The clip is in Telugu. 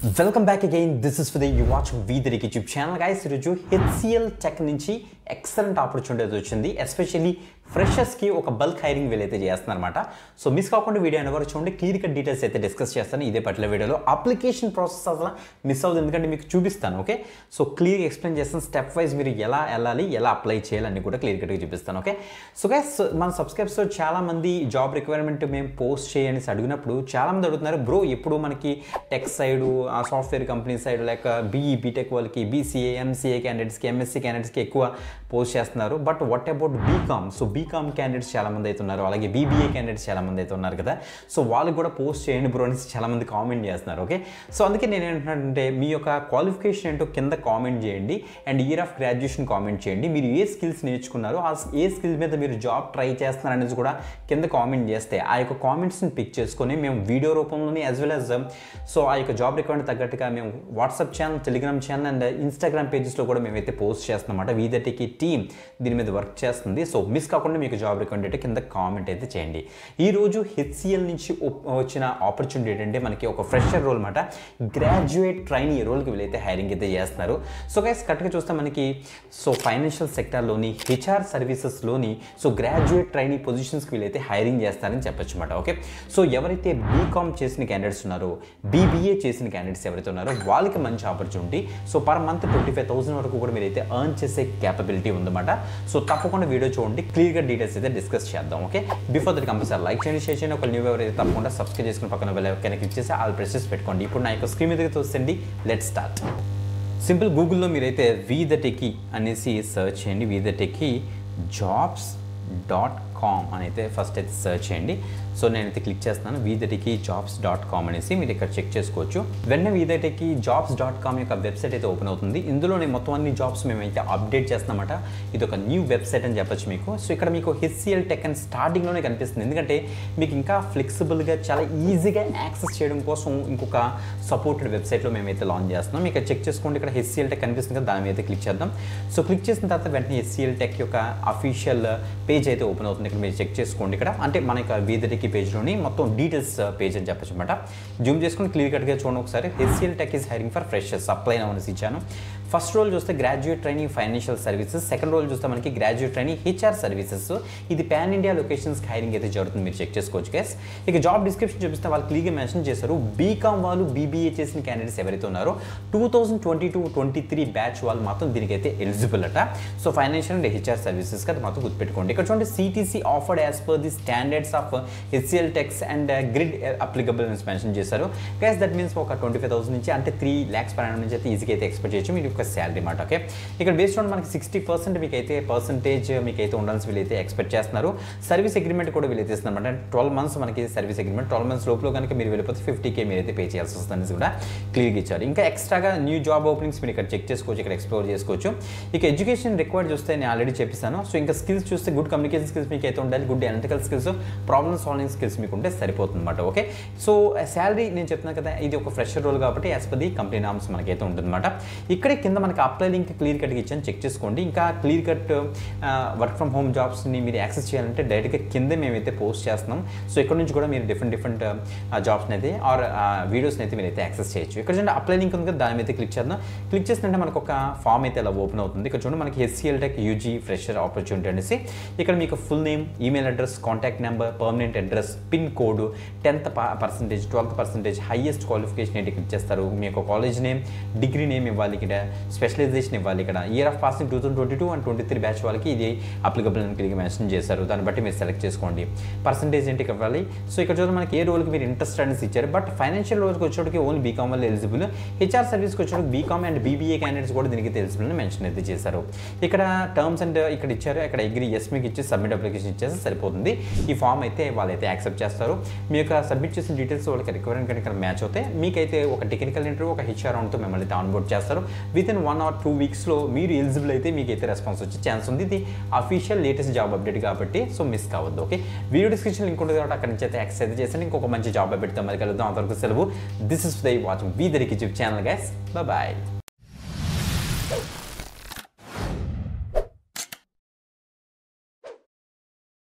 welcome back again this is for you watch వీదరికి యూట్యూబ్ ఛానల్ గైస్ ఈరోజు హెచ్సిఎల్ టెక్ నుంచి ఎక్సలెంట్ ఆపర్చునిటీ వచ్చింది ఎస్పెషల్లీ ఫ్రెషర్స్కి ఒక బల్క్ హైరింగ్ వీళ్ళైతే చేస్తున్నారన్నమాట సో మిస్ కాకుండా వీడియో అయిన వరకు చూడండి క్లియర్ కట్ డీటెయిల్స్ అయితే డిస్కస్ చేస్తాను ఇదే పట్ల వీడియోలో అప్లికేషన్ ప్రాసెస్ అసలు మిస్ అవ్వదు ఎందుకంటే మీకు చూపిస్తాను ఓకే సో క్లియర్ ఎక్స్ప్లెయిన్ చేస్తాను స్టెప్ వైజ్ మీరు ఎలా వెళ్ళాలి ఎలా అప్లై చేయాలి అన్ని కూడా క్లియర్ కట్గా చూపిస్తాను ఓకే సో గైస్ మన సబ్స్క్రైబ్స్లో చాలా మంది జాబ్ రిక్వైర్మెంట్ మేము పోస్ట్ చేయని అడిగినప్పుడు చాలా మంది అడుగుతున్నారు బ్రో ఎప్పుడు మనకి tech side software company side లేక బీఈ బీటెక్ వాళ్ళకి బీసీఏ ఎంసీఏ క్యాండిడేట్స్కి ఎంఎస్సీ క్యాండిడేట్స్కి ఎక్కువ పోస్ట్ చేస్తున్నారు but what about BCom so BCom candidates చాలా మంది అయితే ఉన్నారు అలాగే బీబీఏ క్యాండిడేట్స్ చాలా మంది అయితే ఉన్నారు కదా సో వాళ్ళకి కూడా పోస్ట్ చేయండి బ్రో అని చాలా మంది కామెంట్ చేస్తున్నారు ఓకే సో అందుకే నేను ఏంటంటే మీ యొక్క క్వాలిఫికేషన్ ఏంటో కింద కామెంట్ చేయండి and year of graduation comment చేయండి మీరు ఏ స్కిల్స్ నేర్చుకున్నారు ఆ ఏ స్కిల్స్ మీద మీరు జాబ్ ట్రై చేస్తున్నారు అనేది కూడా కింద కామెంట్ చేస్తే ఆ యొక్క కామెంట్స్ని పిక్ చేసుకొని మేము వీడియో రూపంలోని యాజ్ వెల్ యాజ్ సో ఆ యొక్క జాబ్ రిక్వైర్మెంట్ తగ్గట్టుగా మేము WhatsApp channel Telegram channel and Instagram పేజెస్లో కూడా మేమైతే పోస్ట్ చేస్తున్నామాట వీదటికి టీమ్ దీని మీద వర్క్ చేస్తుంది సో మిస్ కాకుండా మీకు జాబ్ రిక్వైర్మెంట్ అయితే కింద కామెంట్ అయితే చేయండి ఈరోజు హెచ్సిఎల్ నుంచి ఒప్- వచ్చిన ఆపర్చునిటీ ఏంటంటే మనకి ఒక ఫ్రెషర్ రోల్ అనమాట గ్రాడ్యుయేట్ ట్రైనీ రోల్కి వీళ్ళైతే హైరింగ్ అయితే చేస్తున్నారు సో గైస్ కరెక్ట్గా చూస్తే మనకి సో ఫైనాన్షియల్ సెక్టార్లోని హెచ్ఆర్ సర్వీసెస్లోని సో గ్రాడ్యుయేట్ ట్రైనీ పొజిషన్స్కి వీళ్ళైతే హైరింగ్ చేస్తారని చెప్పొచ్చు అనమాట ఓకే సో ఎవరైతే బీకామ్ చేసిన క్యాండిడేట్స్ ఉన్నారో బీబీఏ చేసిన క్యాండిడేట్స్ ఎవరైతే ఉన్నారో వాళ్ళకి మంచి opportunity so per month twenty five thousand వరకు కూడా మీరైతే ఎర్న్ చేసే క్యాపబిలిటీ ఉందన్నమాట సో తప్పకుండా వీడియో చూడండి క్లియర్గా డీటెయిల్స్ అయితే డిస్కస్ చేద్దాం okay before that compulsory like చేయండి షేర్ చేయండి ఒక న్యూ ఎవరైతే తప్పకుండా సబ్స్క్రైబ్ చేసుకుని పక్కన బెల్ ఐకాన్ క్లిక్ చేసి ఆల్ ప్రెసెస్ పెట్టుకోండి ఇప్పుడు నా యొక్క స్క్రీన్ మీదకి చూస్తుంది లెట్ స్టార్ట్ సింపుల్ గూగుల్లో మీరైతే వి ద టెకీ అనేసి సెర్చ్ చేయండి we the techie jobs dot com అని అయితే ఫస్ట్ అయితే సెర్చ్ చేయండి సో నేనైతే క్లిక్ చేస్తున్నాను వీదటికి జాబ్స్ డాట్ కామ్ అనేసి మీరు ఇక్కడ చెక్ చేసుకోవచ్చు వెంటనే వీదటికి జాబ్స్ డాట్ కామ్ యొక్క వెబ్సైట్ అయితే ఓపెన్ అవుతుంది ఇందులోనే మొత్తం అన్ని జాబ్స్ మేమైతే అప్డేట్ చేస్తామన్నమాట ఇది ఒక న్యూ వెబ్సైట్ అని చెప్పొచ్చు మీకు సో ఇక్కడ మీకు హెచ్సిఎల్ టెక్ అని స్టార్టింగ్లోనే కనిపిస్తుంది ఎందుకంటే మీకు ఇంకా ఫ్లెక్సిబుల్గా చాలా ఈజీగా యాక్సెస్ చేయడం కోసం ఇంకొక సపోర్టెడ్ వెబ్సైట్లో మేమైతే లాంచ్ చేస్తున్నాం మీకు చెక్ చేసుకోండి ఇక్కడ హెచ్సిఎల్ టెక్ కనిపిస్తుంది కదా దాని మీద అయితే క్లిక్ చేద్దాం సో క్లిక్ చేసిన తర్వాత వెంటనే హెచ్సిఎల్ టెక్ యొక్క అఫీషియల్ పేజ్ అయితే ఓపెన్ అవుతుంది ఇక్కడ మీరు చెక్ చేసుకోండి ఇక్కడ అంటే మన యొక్క వీదటికి పేజ్లోని మొత్తం డీటెయిల్స్ పేజ్ అని చెప్పచ్చు అనమాట జూమ్ చేసుకుని క్లియర్ కట్గా చూడండి ఒకసారి HCL tech is hiring for freshers apply అనేసి ఇచ్చాను ఫస్ట్ రోల్ చూస్తే graduate training financial services second role చూస్తే మనకి గ్రాడ్యుయేట్ ట్రైనింగ్ హెచ్ఆర్ సర్వీసెస్ ఇది పాన్ ఇండియా లొకేషన్స్కి హైరింగ్ అయితే జరుగుతుంది మీరు చెక్ చేసుకోవచ్చు గైస్ ఇక జాబ్ డిస్క్రిప్షన్ చూపిస్తే వాళ్ళు క్లియర్గా మెన్షన్ చేశారు బీకామ్ వాళ్ళు బీబీఏ చేసిన క్యాండిడేట్స్ ఎవరైతే ఉన్నారో two thousand twenty two twenty three batch వాళ్ళు మాత్రం దీనికైతే ఎలిజిబుల్ అట సో ఫైనాన్షియల్ అండ్ హెచ్ఆర్ సర్వీసెస్కి అది మాత్రం గుర్తుపెట్టుకోండి ఇక్కడ చూడండి CTC offered as per the standards of HCL tech's and grid applicable అని మెన్షన్ చేశారు గైస్ దట్ మీన్స్ ఒక ట్వంటీ ఫైవ్ థౌసండ్ నుంచి అంటే త్రీ ల్యాక్స్ పర్ నుంచి అయితే ఈజీగా అయితే ఎక్స్పెక్ట్ చేయొచ్చు మీరు ఒక శాలరీ మాట ఓకే ఇక్కడ బేస్డ్ ఆన్ మనకి సిక్స్టీ పర్సెంట్ మీకు అయితే పర్సెంటేజ్ మీకు అయితే ఉండాల్సి వీళ్ళైతే ఎక్స్పెక్ట్ చేస్తున్నారు సర్వీస్ అగ్రిమెంట్ కూడా వీళ్ళైతే ఇస్తున్నారు అంటే ట్వెల్వ్ మంత్స్ మనకి సర్వీస్ అగ్రిమెంట్ ట్వెల్వ్ మంత్స్ లోపల కనుక మీరు వెళ్ళిపోతే ఫిఫ్టీ కే మీరు అయితే పే చేయాల్సి వస్తుంది అనేసి కూడా క్లియర్గా ఇచ్చారు ఇంకా ఎక్స్ట్రాగా న్యూ జాబ్ ఓపెనింగ్స్ మీరు ఇక్కడ చెక్ చేసుకోవచ్చు ఇక్కడ ఎక్స్ప్లోర్ చేసుకోవచ్చు ఇక ఎడ్యుకేషన్ రిక్వైర్డ్ చూస్తే నేను ఆల్రెడీ చెప్పిస్తాను సో ఇంకా స్కిల్స్ చూస్తే గుడ్ కమ్యూనికేషన్ స్కిల్స్ మీకు అయితే ఉండాలి good analytical skills problem solving skills మీకు ఉంటే సరిపోతుంది అనమాట ఓకే సో శాలరీ నేను చెప్తున్నాను కదా ఇది ఒక ఫ్రెషర్ రోల్ కాబట్టి as per the company norms మనకైతే ఉంటుందన్నమాట ఇక్కడే కింద మనకి అప్లై లింక్ క్లియర్ కట్గా ఇచ్చాను చెక్ చేసుకోండి ఇంకా clear cut work from home జాబ్స్ని మీరు యాక్సెస్ చేయాలంటే డైరెక్ట్గా కిందే మేమైతే పోస్ట్ చేస్తున్నాం సో ఇక్కడ నుంచి కూడా మీరు డిఫరెంట్ డిఫరెంట్ జాబ్స్ని అయితే ఆర్ వీడియోస్ని అయితే మీరు అయితే యాక్సెస్ చేయొచ్చు ఇక్కడ చూడండి అప్లై లింక్ ఉంది కదా దాని మీద క్లిక్ చేద్దాం క్లిక్ చేసినట్టే మనకు ఒక ఫామ్ అయితే అలా ఓపెన్ అవుతుంది ఇక్కడ చూడండి మనకి HCL tech UG fresher opportunity అనేసి ఇక్కడ మీకు full name email address contact number permanent address pin code tenth percentage twelfth percentage highest qualification ఏంటి క్లిక్ చేస్తారు మీ యొక్క కాలేజ్ నేమ్ డిగ్రీ నేమ్ ఇవ్వాలి ఇక్కడ స్పెషలైజేషన్ ఇవ్వాలి ఇక్కడ year of passing two thousand twenty two and twenty three batch వాళ్ళకి ఇది అప్లికబుల్ అని క్లిక్ మెన్షన్ చేశారు దాన్ని బట్టి మీరు సెలెక్ట్ చేసుకోండి పర్సంటేజ్ ఏంటి ఇవ్వాలి సో ఇక్కడ చూడండి మనకి ఏ రోల్కి మీరు ఇంట్రెస్ట్ అనేసి ఇచ్చారు బట్ ఫైనాన్షియల్ రోల్కి వచ్చేటికి ఓన్లీ బీకామ్ వల్ల ఎలిజిబుల్ హెచ్ఆర్ సర్వీస్కి వచ్చేటికి బీకామ్ అండ్ బీబీఏ క్యాండిడేట్స్ కూడా దీనికి ఎలిజిబుల్ అని మెన్షన్ అయితే చేశారు ఇక్కడ టర్మ్స్ అండ్ ఇక్కడ ఇచ్చారు ఇక్కడ అగ్రి ఎస్ మీకు ఇచ్చి సబ్మిట్ అప్లికేషన్ ఇచ్చేస్తే సరిపోతుంది ఈ ఫామ్ అయితే వాళ్ళైతే యాక్సెప్ట్ చేస్తారు మీ యొక్క సబ్మిట్ చేసిన డీటెయిల్స్ వాళ్ళకి రిక్వైర్మెంట్ కనుక మ్యాచ్ అవుతాయి మీకైతే ఒక టెక్నికల్ ఇంటర్వ్యూ ఒక హెచ్ఆర్ రౌండ్తో మిమ్మల్ని అయితే ఆన్బోర్డ్ చేస్తారు within one or two వీక్స్లో మీరు ఎలిజిబుల్ అయితే మీకు అయితే రెస్పాన్స్ వచ్చే ఛాన్స్ ఉంది ఇది అఫీషియల్ లేటెస్ట్ జాబ్ అప్డేట్ కాబట్టి సో మిస్ కావద్దు ఓకే వీడియో డిస్క్రిప్షన్ లింక్ ఉంటుంది కాబట్టి అక్కడ నుంచి అయితే యాక్సెస్ అయితే చేసి ఇంకొక మంచి జాబ్ అప్డేట్తో మరి కలుద్దాం అంతవరకు సెలవు దిస్ ఇస్ దై వాచింగ్ వీ దరికి యూట్యూబ్ ఛానల్ గైస్ బాయ్